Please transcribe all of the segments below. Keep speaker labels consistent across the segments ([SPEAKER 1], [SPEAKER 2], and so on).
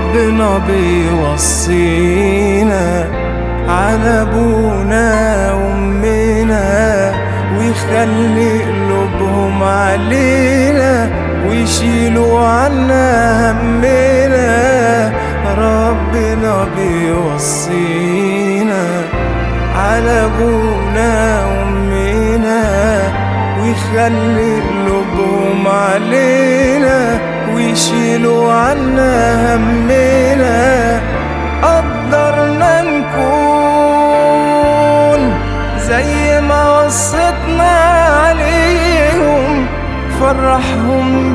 [SPEAKER 1] ربنا بيوصينا على ابونا وامنا ويخلي قلوبهم علينا ويشيلوا عنا همنا ربنا بيوصينا على ابونا وامنا ويخلي قلوبهم علينا ويشيلوا عنا همنا قدرنا نكون زي ما وصتنا عليهم فرحهم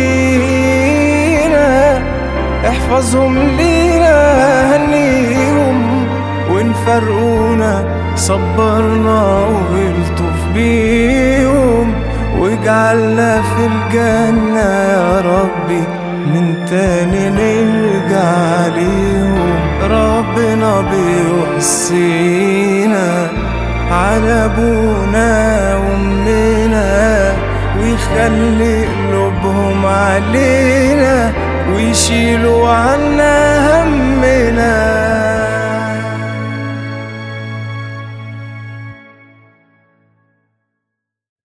[SPEAKER 1] بينا احفظهم لينا هنيهم وان فرقونا صبرنا والطف بيهم واجعلنا في الجنة يا ربي من تاني نرجع ليهم ربنا بيوصينا على ابونا وامنا ويخلي قلوبهم علينا ويشيلوا عنا